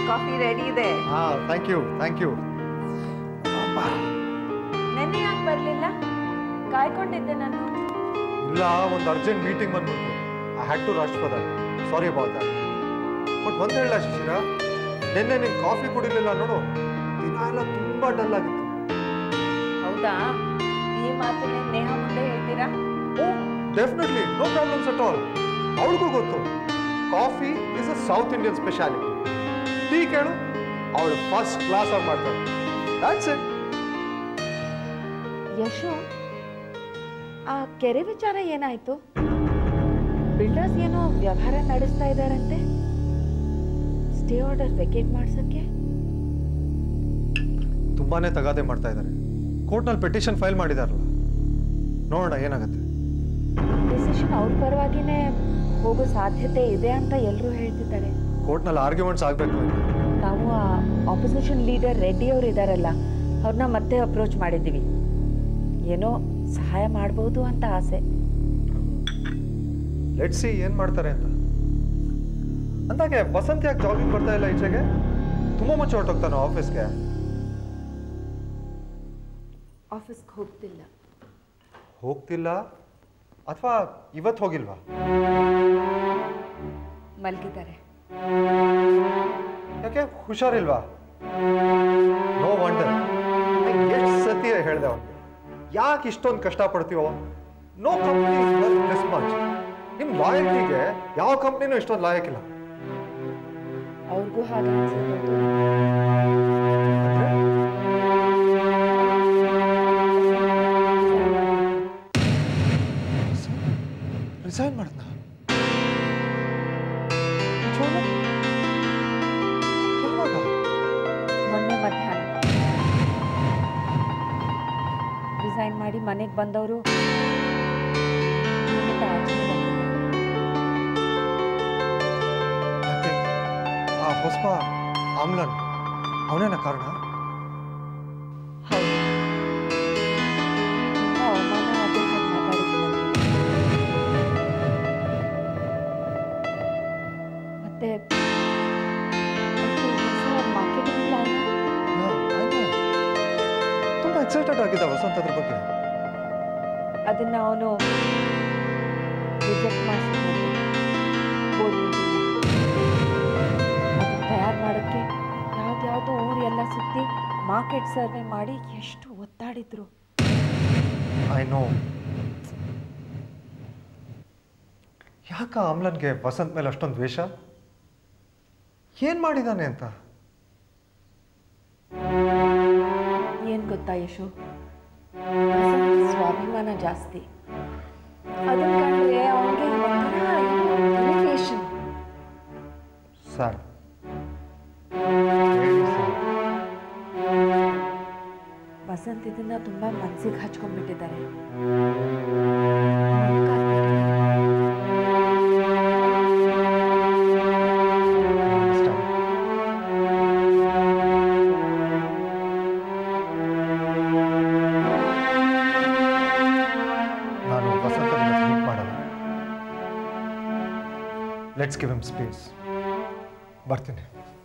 Coffee ready ಇದೆ ಹಾಂ thank you thank you ನೆನ್ನೆ ಯಾಕೆ ಬರಲಿಲ್ಲ ಕಾಯ್ಕೊಂಡಿದ್ದೆ ನಾನು ಇಲ್ಲ ಒಂದು ಅರ್ಜೆಂಟ್ ಮೀಟಿಂಗ್ ಬಂದ್ಬಿಡ್ತು I had to rush for that sorry about that but ಒಂದು ಹೇಳ ಶಿಶಿರ ನಿನ್ನೆ ನೀನು ಕಾಫಿ ಕುಡಿಲಿಲ್ಲ ನೋಡು ದಿನ ಎಲ್ಲ ತುಂಬ ಡಲ್ ಆಗಿತ್ತು ಹೌದಾ ಈ ಮಾತನ್ನ ನೇಹ ಮುಂದೆ ಹೇಳ್ತೀರಾ oh definitely no problems at all ಅವಳಿಗೂ ಗೊತ್ತು coffee is a South Indian speciality tea ಕೇಳು ಅವಳು ಫಸ್ಟ್ ಕ್ಲಾಸ್ ಆಗಿ ಮಾಡ್ತಾಳೆ ದ್ಯಾಟ್ಸ್ ಇಟ್ ಯಶು ಆ ಕೆರೆ ವಿಚಾರ ಏನಾಯ್ತು ಬಿಲ್ಡರ್ಸ್ ಏನೋ ವ್ಯವಹಾರ ನಡೆಸ್ತಾ ಇದ್ದಾರಂತೆ ಸ್ಟೇ ಆರ್ಡರ್ ವೆಕೇಟ್ ಮಾಡ್ಸಕ್ಕೆ ತುಂಬಾನೇ ತಗಾದೆ ಮಾಡ್ತಾ ಇದ್ದಾರೆ ಕೋರ್ಟ್ನಲ್ಲಿ ಪೆಟಿಷನ್ ಫೈಲ್ ಮಾಡಿದಾರಲ್ಲ ನೋಡೋಣ ಏನಾಗುತ್ತೆ ಡಿಸಿಷನ್ ಅವ್ರ ಪರವಾಗಿನೇ ಹೋಗೋ ಸಾಧ್ಯತೆ ಇದೆ ಅಂತ ಎಲ್ಲರೂ ಹೇಳ್ತಿದ್ದಾರೆ ಕೋರ್ಟ್ನಲ್ಲಿ ಆರ್ಗ್ಯುಮೆಂಟ್ಸ್ ಆಗಬೇಕು ನಾವು ಆ ಆಪೋಸಿಷನ್ ಲೀಡರ್ ರೆಡ್ಡಿ ಅವರು ಇದ್ದಾರಲ್ಲ ಅವ್ರನ್ನ ಮತ್ತೆ ಅಪ್ರೋಚ್ ಮಾಡಿದ್ದೀವಿ ಏನೋ ಸಹಾಯ ಮಾಡ್ಬೋದು ಅಂತ ಆಸೆ ಲೆಟ್ ಸಿ ಏನು ಮಾಡ್ತಾರೆ ಅಂತ ಅಂದಾಗೆ ವಸಂತ್ ಯಾಕೆ ಜಾಗಿಂಗ್ ಬರ್ತಾ ಇಲ್ಲ ಈಚೆಗೆ ತುಂಬ ಮುಂಚೆ ಹೊರಟೋಗ್ತಾನೆ ಆಫೀಸ್ಗೆ ಆಫೀಸ್ಗೆ ಹೋಗ್ತಿಲ್ಲ ಹೋಗ್ತಿಲ್ಲ ಅಥವಾ ಇವತ್ತು ಹೋಗಿಲ್ವಾ ಮಲಗಿದ್ದಾರೆ ಯಾಕೆ ಹುಷಾರಿಲ್ವಾ ನೋ ವಂಡರ್ ಎಷ್ಟು ಸತಿ ಹೇಳ್ದೆ ಅವನಿಗೆ ಯಾಕೆ ಇಷ್ಟೊಂದು ಕಷ್ಟಪಡ್ತೀವೋ ನೋ ಕಂಪ್ನಿ ದಿಸ್ ಮಚ್ ನಿಮ್ಮ ಲಾಯಲ್ಟಿಗೆ ಯಾವ ಕಂಪ್ನಿನೂ ಇಷ್ಟೊಂದು ಲಾಯಕ್ಕಿಲ್ಲ ಅವ್ರಿಗೂ ಹಾಗೆ ಅನ್ಸಿರ್ಬೋದು. ರಿಸೈನ್ ಮಾಡಿದ್ನ ಯಾವಾಗ ಮೊನ್ನೆ ಮಧ್ಯಾಹ್ನ ರಿಸೈನ್ ಮಾಡಿ ಮನೆಗೆ ಬಂದವರು ಯಾಕೆ ಆ ಹೊಸ ಆಮ್ಲನ್ ಅವನೇನ ಕಾರಣ ಹೌದು ತುಂಬಾ ಅವಮಾನ ಆಗೋ ಹಾಗೆ ಮಾತಾಡಿದ್ನಂತೆ. ಮತ್ತೆ ಒಂದು ಹೊಸ ಮಾರ್ಕೆಟಿಂಗ್ ಪ್ಲಾನ್ ತುಂಬ ಎಕ್ಸೈಟೆಡ್ ಆಗಿದ್ದ ವಸಂತ್ ಅದ್ರ ಬಗ್ಗೆ ಅದನ್ನ ಅವನು ರಿಜೆಕ್ಟ್ ಮಾಡಿಸಿದ್ನಂತೆ ಬೋರ್ಡ್ ಅದನ್ನ ತಯಾರು ಮಾಡೋಕ್ಕೆ ಯಾವ್ದ್ಯಾವುದೋ ಊರು ಎಲ್ಲ ಸುತ್ತಿ ಮಾರ್ಕೆಟ್ ಸರ್ವೆ ಮಾಡಿ ಎಷ್ಟು ಒತ್ತಾಡಿದ್ರು ಐ ನೋ ಯಾಕ ಆಮ್ಲನ್ಗೆ ವಸಂತ್ ಮೇಲೆ ಅಷ್ಟೊಂದು ದ್ವೇಷ ಏನ್ ಮಾಡಿದಾನೆ ಅಂತ ಏನು ಗೊತ್ತಾ ಯಶು ವಸಂತ್ ಸ್ವಾಭಿಮಾನ ಜಾಸ್ತಿ ಅದನ್ನ ಕಂಡ್ರೆ ಅವನಿಗೆ ಒಂಥರ ಇರಿಟೇಷನ್ ಸರ್ ವಸಂತ್ ಇದನ್ನ ತುಂಬಾ ಮನ್ಸಿಗೆ ಹಚ್ಕೊಂಡ್ಬಿಟ್ಟಿದ್ದಾರೆ ನಾನು ವಸಂತ ಮೀಟ್ ಮಾಡಲ್ಲ ಲೆಟ್ಸ್ ಗಿವ್ ಹಿಮ್ ಸ್ಪೇಸ್ ಬರ್ತೀನಿ